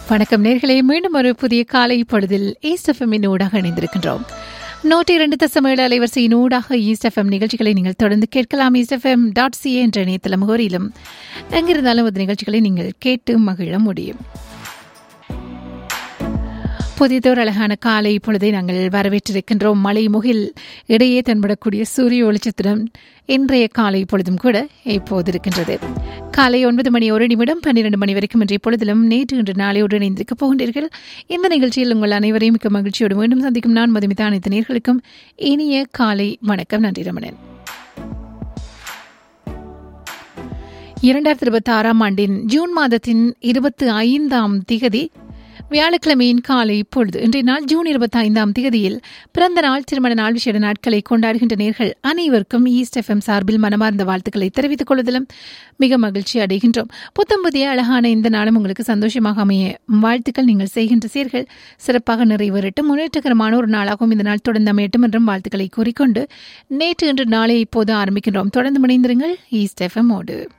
வணக்கம் நேர்களே மீண்டும் ஒரு புதிய காலை பொழுதில் ஈஸ்ட் எஃப்எம்மின் ஊடாக இணைந்திருக்கின்றோம் நூற்றி இரண்டு தசம் ஏழு அலைவரிசையின் ஊடாக ஈஸ்ட் எஃப்எம் நிகழ்ச்சிகளை நீங்கள் தொடர்ந்து கேட்கலாம் ஈஸ்ட் எஃப்எம் டாட் சிஏ என்ற இணையதள முகவரியிலும் எங்கிருந்தாலும் அந்த நிகழ்ச்சிகளை நீங்கள் கேட்டு மகிழ முடியும் புதிதோர் அழகான காலை பொழுதை நாங்கள் வரவேற்றிருக்கின்றோம் மலை முகில் இடையே தென்படக்கூடிய சூரிய ஒளிச்சத்துடன் இன்றைய காலை பொழுதும் கூட இப்போது இருக்கின்றது காலை ஒன்பது மணி ஒரு நிமிடம் பன்னிரண்டு மணி வரைக்கும் இன்றைய பொழுதிலும் நேற்று இன்று நாளையோடு இணைந்திருக்க போகின்றீர்கள் இந்த நிகழ்ச்சியில் உங்கள் அனைவரையும் மிக்க மகிழ்ச்சியோடு மீண்டும் சந்திக்கும் நான் மதுமிதா அனைத்து நேர்களுக்கும் இனிய காலை வணக்கம் நன்றி ரமணன் இரண்டாயிரத்தி இருபத்தி ஆறாம் ஆண்டின் ஜூன் மாதத்தின் இருபத்தி ஐந்தாம் திகதி வியாழக்கிழமையின் காலை பொழுது இன்றைய நாள் ஜூன் இருபத்தி ஐந்தாம் தேதியில் பிறந்த நாள் திருமண நாள் விசேட நாட்களை கொண்டாடுகின்ற நேர்கள் அனைவருக்கும் ஈஸ்ட் எஃப்எம் சார்பில் மனமார்ந்த வாழ்த்துக்களை தெரிவித்துக் கொள்வதிலும் மிக மகிழ்ச்சி அடைகின்றோம் புத்தம் புதிய அழகான இந்த நாளும் உங்களுக்கு சந்தோஷமாக அமைய வாழ்த்துக்கள் நீங்கள் செய்கின்ற சீர்கள் சிறப்பாக நிறைவேறட்டும் முன்னேற்றகரமான ஒரு நாளாகவும் இந்த நாள் தொடர்ந்து அமையட்டும் என்றும் வாழ்த்துக்களை கூறிக்கொண்டு நேற்று இன்று நாளை இப்போது ஆரம்பிக்கின்றோம் தொடர்ந்து முனைந்திருங்கள் ஈஸ்ட் எஃப்எம் ஓடு